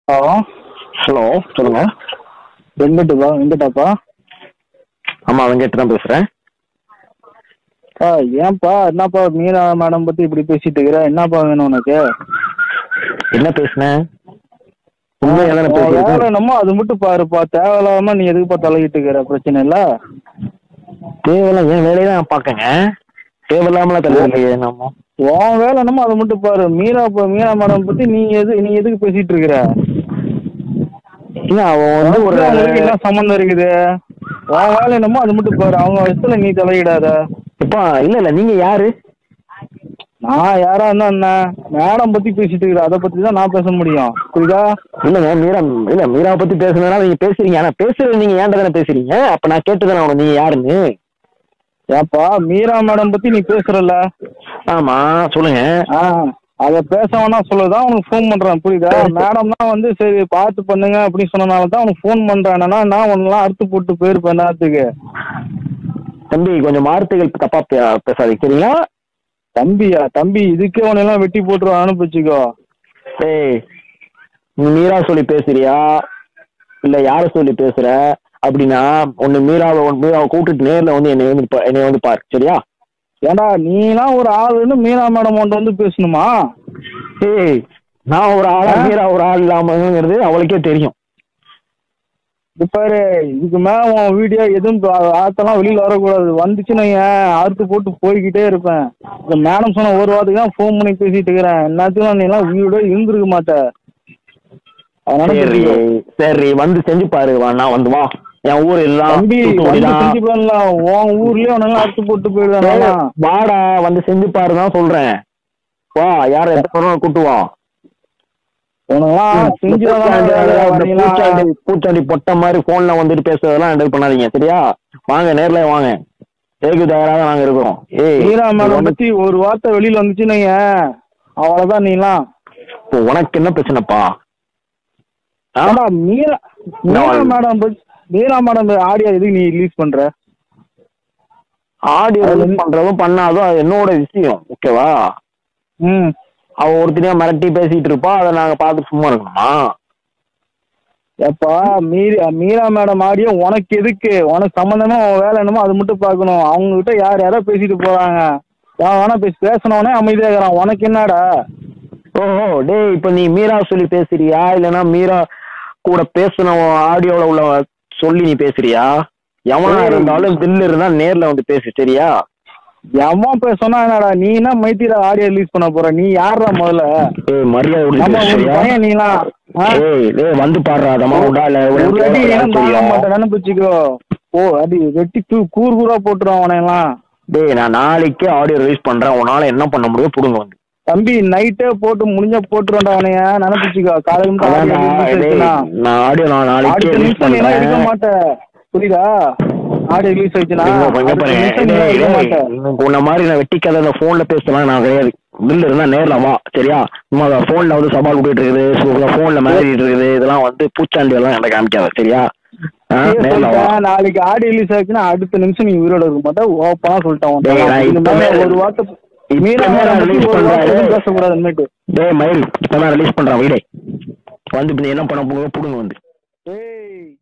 Hello hello சொல்லுங்க வெங்கட்டுப்பா வெங்கட்டாப்பா ஆமா வெங்கட் தான் பேசுறேன் ஆ ஏன்ப்பா என்னப்பா மீரா மேடம் பத்தி இப்படி பேசிட்டு இருக்கிற என்னப்பா வேணும் உனக்கு என்ன பேசுனேன் உண்மையா தானே உன் வேலை பேசுறேன் என்னமோ அது மட்டும் பாருப்பா தேவையில்லாம நீ எதுக்குப்பா தலையிட்டு இருக்கிற பிரச்சனை இல்ல தேவையில்லாம் என் வேலையை தான் பாக்கங்க தேவையில்லாமலாம் தலைவலையே நம்ம உன் வேலை என்னமோ அது மட்டும் பாரு மீரா ப- மீரா மேடம் பத்தி நீ எது நீ எதுக்கு பேசிட்டு இருக்கிற இல்ல அவன் வந்து ஒரு அவங்களுக்கு என்ன சம்மந்தம் இருக்குது உன் வேலை என்னமோ அது மட்டும் பாரு அவங்க விஷயத்துல நீ தலையிடாத இப்பா இல்ல இல்ல நீங்க யாரு நான் யாரா இருந்தா என்ன மேடம் பத்தி பேசிட்டு இருக்கிற அதை பத்தி தான் நான் பேச முடியும் புரியுதா இல்லங்க மீரா இல்ல மீராவை பத்தி பேசுனதுனால நீங்க பேசுறீங்க ஆனா பேசுறது நீங்க ஏன்டா தானே பேசுறீங்க அப்ப நான் கேட்டுதானே அவனை நீங்க யாருன்னு ஏப்பா மீரா மேடம் பத்தி நீ பேசுறல்ல ஆமா சொல்லுங்க ஆ அதை பேச வேணா சொல்லதான் உனக்கு ஃபோன் பண்றேன் புரியுதா மேடம் தான் வந்து சரி பார்த்து பண்ணுங்க அப்படின்னு சொன்னனால தான் உனக்கு ஃபோன் பண்றேன் என்னன்னா நான் உன்னெல்லாம் அறுத்து போட்டு போயிருப்பேன் நேரத்துக்கு தம்பி கொஞ்சம் வார்த்தைகள் தப்பா பே- பேசாதீங்க சரிங்களா தம்பியா தம்பி இதுக்கே உன்னெல்லாம் வெட்டி போட்டுருவான் அனுப்பிச்சுக்கோ ஏய் நீ மீரா சொல்லி பேசுறியா இல்ல யார சொல்லி பேசுற அப்படின்னா ஒன்னு மீராவை ஒன்னு மீராவை கூப்பிட்டுட்டு நேர்ல வந்து என்னை வந்து பா- என்னை வந்து பாரு சரியா ஏண்டா நீலாம் ஒரு ஆளுன்னு மீரா மேடம் உன்ட்ட வந்து பேசணுமா ஏய் நான் ஒரு ஆளா ஆ? மீரா ஒரு ஆள் இல்லாமங்கிறது அவளுக்கே தெரியும் இது பாரு இதுக்கு மேல உன் வீடியோ எதுவும் பா- ஆத்தெல்லாம் வெளியில வரக்கூடாது வந்துச்சுன்னு வையேன் அறுத்து போட்டு போய்கிட்டே இருப்பேன் இந்த மேடம் சொன்ன ஒரு வாரத்துக்கு தான் ஃபோன் பண்ணி பேசிட்டு இருக்கிறேன் எல்லாத்தையும் நீ எல்லாம் வீடோ இருந்திருக்க மாட்ட அதனால சரி தெரியும். சரி வந்து செஞ்சு பாரு வா நான் வந்து வா என் ஊர் எல்லாம் தம்பி தூத்துக்குடி வந்து தான். செஞ்சு பண்ணலாம் உன் ஊர்லயே உனெல்லாம் அறுத்து போட்டு ஏய், போயிடுவேன் வாடா வந்து செஞ்சு பாரு தான் சொல்றேன் வா யார எந்த சொல்றோம் கூட்டு வா உனெல்லாம் செஞ்சு பூச்சாண்டி, அந்த பூச்சாண்டி பூச்சாண்டி பொட்ட மாதிரி போன்ல வந்துட்டு பேசுறதெல்லாம் ஹேண்டில் பண்ணாதீங்க சரியா வாங்க நேர்ல வாங்க ஏகு தயாராக நாங்க இருக்கிறோம் ஏய் மீரா மேடம் உனக்கு- பத்தி ஒரு வார்த்தை வெளியில வந்துச்சுன்னு வையேன் அவ்வளவுதான் நீலாம் இப்போ உனக்கு என்ன பிரச்சனைப்பா ஆ? ஆனா மீரா மீரா நான் மேடம் பத்தி மீரா மேடம் ஆடியோ எதுக்கு நீ ரிலீஸ் பண்ற ஆடியோ அது ரிலீஸ் பண்றதும் பண்ணாதும் அது என்னோட விஷயம் ஓகேவா ம் அவ ஒருத்தனையா மிரட்டி பேசிட்டு இருப்பா அதை நாங்க பார்த்து சும்மா இருக்கணுமா எப்பா மீரா மீரா மேடம் ஆடியோ உனக்கு எதுக்கு உனக்கு சம்மந்தமா உன் வேலை என்னமோ அது மட்டும் பார்க்கணும் அவங்க கிட்ட யார் யாரோ பேசிட்டு போறாங்க நான் வேணா பேசி பேசினவனே அமைதியா இருக்கிறான் உனக்கு என்னடா ஓஹோ டேய் இப்போ நீ மீரா சொல்லி பேசுறியா இல்லைன்னா மீரா கூட பேசின ஆடியோல உள்ள சொல்லி நீ பேசுறியா எவனா ஏய். இருந்தாலும் தில்லு இருந்தா நேர்ல வந்து பேசு சரியா எவன் பேசணும் என்னடா நீ என்ன மைத்திர ஆடியோ ரிலீஸ் பண்ண போற நீ யாரா முதல்ல ஏய் மரியாதை நம்ம கொடுத்து ஒரு சரியா பையன் நீலாம் ஆ? ஏய் டேய் வந்து பாடுறா அதமா உண்டா இல்ல ஒரு அடி உனக்கு ஏன் தாங்க தெரியும். மாட்டேன் நினைப்பிச்சுக்கோ ஓ அடி வெட்டி தூ கூர் கூரா போட்டுருவான் உனையெல்லாம் டேய் நான் நாளைக்கே ஆடியோ ரிலீஸ் பண்றேன் உன்னால என்ன பண்ண முடியும் புடுங்க வந்து தம்பி நைட்டே போட்டு முடிஞ்ச போட்டுருவான்டா அவனைய நினைப்பிச்சுக்கோ காலையில இருந்து அதான்டா, ஆடியோ டேய், ரிலீஸ் நான் ஆடியோ நான் நாளைக்கே அடுத்த ரிலீஸ் நிமிஷம் நீ எல்லாம் இருக்க பண்றேன் மாட்ட புரியுதா ஆடியோ ரிலீஸ் ஆயிடுச்சுன்னா இங்க பாருங்க, அடுத்த பாருங்க. நிமிஷம் நீ எல்லாம் டேய், இருக்க டேய், மாட்ட உனக்கு உன்ன மாதிரி நான் வெட்டி கதை போன்ல பேசலாம் நான் கிடையாது பில்லு இருந்தா நேர்ல வா சரியா சும்மா போன்ல வந்து சவால் விட்டுட்டு இருக்குது போன்ல மிரட்டிட்டு இருக்குது இதெல்லாம் வந்து பூச்சாண்டி எல்லாம் எனக்கு காமிக்காத சரியா ஆ, சரி, நேர்ல வா சொல்லிட்டேன். நாளைக்கு ஆடியோ ரிலீஸ் ஆச்சுன்னா அடுத்த நிமிஷம் நீ உயிரோட இருக்க மாட்டா ஓப்பனா சொல்லிட்டேன் டேய், நான் உன்கிட்ட. இந்த மாதிரி இப்பவே- ஒரு வார்த்தை இப்பவே மீரா நான் மேடம் பத்தி release ஒரு வார்த்தை பண்றேன். எதுவும் பேசக்கூடாது இனிமேட்டு டேய் மயில் இப்ப நான் ரிலீஸ் பண்றேன் வீடே வந்து இப்ப நீ என்ன பண்ண போங்க புடுங்க வந்து ஏய்